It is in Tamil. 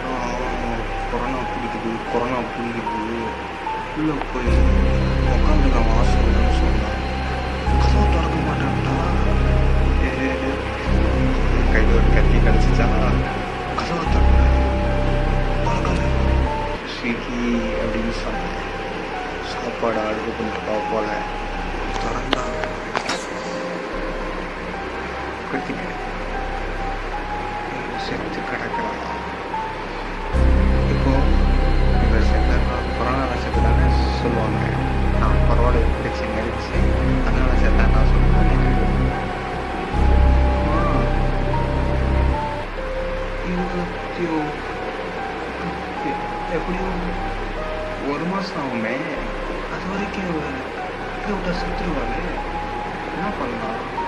கொரோனா பிடிக்குது கொரோனா பிடிக்குது உள்ளே போய் உட்காந்துருக்கான் ஹாஸ்பிட்டல்னு சொன்னான் கதவை திறக்க மாட்டேன்டா ஏ கையில் ஒரு கத்தி கிடச்சிச்சா கதவை திறக்க திறக்கல ஸ்விக்கி அப்படின்னு சொன்னேன் சாப்பாடு ஆர்டர் பண்ணிட்டு போல திறந்தா குத்திட்டேன் செத்து கிடக்கிறான் இப்போ இந்த செத்தா கொரோனாவில் செத்துட்டாங்க சொல்லுவாங்க நான் பரவாயில்ல பிடிச்சி நடிச்சு அதனால செத்தாண்டா சொல்லுவாங்க இருபத்தியோ எப்படியும் ஒரு மாதம் ஆகுமே அது வரைக்கும் இவ இப்படி விட்டா செத்துருவாங்க என்ன பண்ணலாம்